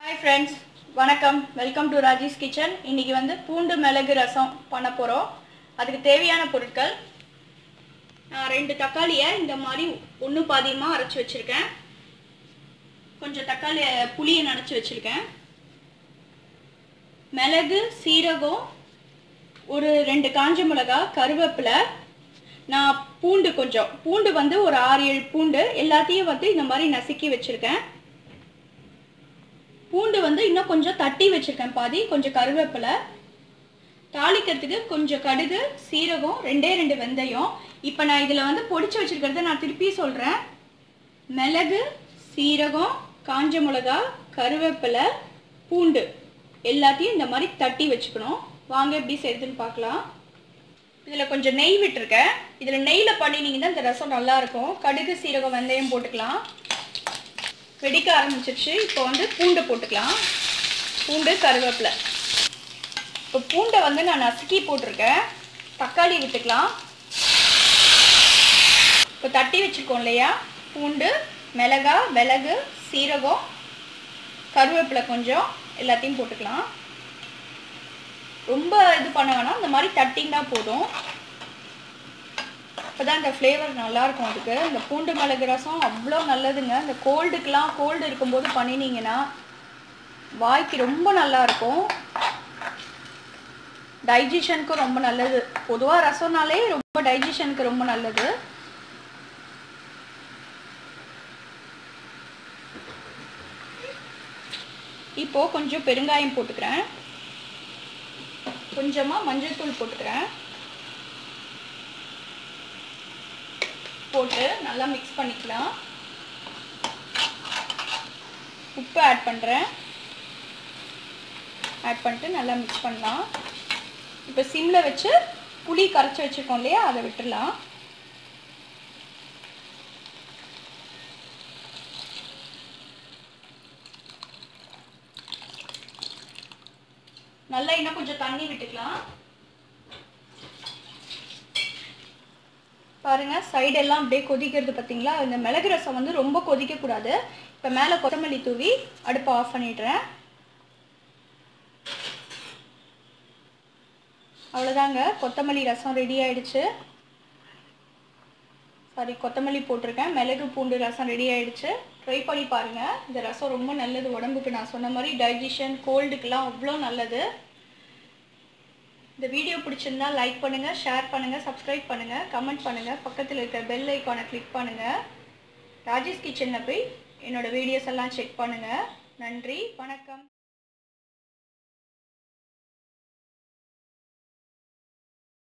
hi friends வணக்கம் welcome to Rajesh kitchen இன்னைக்கு வந்து பூண்டு மிளகு ரசம் பண்ண போகிறோம் அதுக்கு தேவையான பொருட்கள் நான் ரெண்டு தக்காளியை இந்த மாதிரி ஒன்று பாதியமாக அரைச்சி வச்சுருக்கேன் கொஞ்சம் தக்காளி புளியை நனைச்சி வச்சுருக்கேன் மிளகு சீரகம் ஒரு ரெண்டு காஞ்ச மிளகா கருவேப்பிலை நான் பூண்டு கொஞ்சம் பூண்டு வந்து ஒரு ஆறு ஏழு பூண்டு எல்லாத்தையும் வந்து இந்த மாதிரி நசுக்கி வச்சுருக்கேன் பூண்டு வந்து இன்னும் கொஞ்சம் தட்டி வச்சுருக்கேன் பாதி கொஞ்சம் கருவேப்பிலை தாளிக்கிறதுக்கு கொஞ்சம் கடுகு சீரகம் ரெண்டே ரெண்டு வெந்தயம் இப்போ நான் இதில் வந்து பொடிச்சு வச்சுருக்கிறத நான் திருப்பி சொல்கிறேன் மிளகு சீரகம் காஞ்ச மிளகா கருவேப்பிலை பூண்டு எல்லாத்தையும் இந்த மாதிரி தட்டி வச்சுக்கணும் வாங்க எப்படி செய்யுதுன்னு பார்க்கலாம் இதில் கொஞ்சம் நெய் விட்டுருக்கேன் இதில் நெய்யில் பண்ணினீங்கன்னா இந்த ரசம் நல்லாயிருக்கும் கடுகு சீரகம் வெந்தயம் போட்டுக்கலாம் வெடிக்க ஆரம்பிச்சிருச்சு இப்போ வந்து பூண்டை போட்டுக்கலாம் பூண்டு கருவேப்பிலை இப்போ பூண்டை வந்து நான் நசுக்கி போட்டிருக்கேன் தக்காளி விட்டுக்கலாம் இப்போ தட்டி வச்சுருக்கோம் இல்லையா பூண்டு மிளகா மிளகு சீரகம் கருவேப்பிலை கொஞ்சம் எல்லாத்தையும் போட்டுக்கலாம் ரொம்ப இது பண்ண வேணாம் இந்த மாதிரி தட்டிங்கன்னா போதும் அப்போ தான் இந்த ஃப்ளேவர் நல்லாயிருக்கும் அதுக்கு இந்த பூண்டு மிளகு ரசம் அவ்வளோ நல்லதுங்க இந்த கோல்டுக்கெலாம் கோல்டு இருக்கும்போது பண்ணினீங்கன்னா வாய்க்கு ரொம்ப நல்லாயிருக்கும் டைஜஷனுக்கும் ரொம்ப நல்லது பொதுவாக ரசம்னாலே ரொம்ப டைஜஷனுக்கு ரொம்ப நல்லது இப்போ கொஞ்சம் பெருங்காயம் போட்டுக்கிறேன் கொஞ்சமாக மஞ்சள் தூள் போட்டுக்கிறேன் போட்டு நல்லா மிக்ஸ் பண்ணிக்கலாம் உப்பு ஆட் பண்ணுறேன் ஆட் பண்ணிட்டு நல்லா மிக்ஸ் பண்ணலாம் இப்போ சிம்மில் வச்சு புளி கரைச்சி வச்சுருக்கோம் இல்லையா அதை விட்டுடலாம் நல்லா இன்னும் கொஞ்சம் தண்ணி விட்டுக்கலாம் பாருங்க சைடெல்லாம் அப்படியே கொதிக்கிறது பார்த்தீங்களா இந்த மிளகு ரசம் வந்து ரொம்ப கொதிக்கக்கூடாது இப்போ மேலே கொத்தமல்லி தூவி அடுப்பை ஆஃப் பண்ணிடுறேன் அவ்வளோதாங்க கொத்தமல்லி ரசம் ரெடி ஆயிடுச்சு சாரி கொத்தமல்லி போட்டிருக்கேன் மிளகு பூண்டு ரசம் ரெடி ஆயிடுச்சு ட்ரை பண்ணி பாருங்கள் இந்த ரசம் ரொம்ப நல்லது உடம்புக்கு நான் சொன்ன மாதிரி டைஜஷன் கோல்டுக்கெலாம் அவ்வளோ நல்லது இந்த வீடியோ பிடிச்சிருந்தா லைக் பண்ணுங்கள் ஷேர் பண்ணுங்கள் சப்ஸ்கிரைப் பண்ணுங்கள் கமெண்ட் பண்ணுங்கள் பக்கத்தில் இருக்கிற பெல் ஐக்கானை கிளிக் பண்ணுங்கள் ராஜேஷ் கிச்சனில் போய் என்னோடய வீடியோஸ் எல்லாம் செக் பண்ணுங்கள் நன்றி வணக்கம்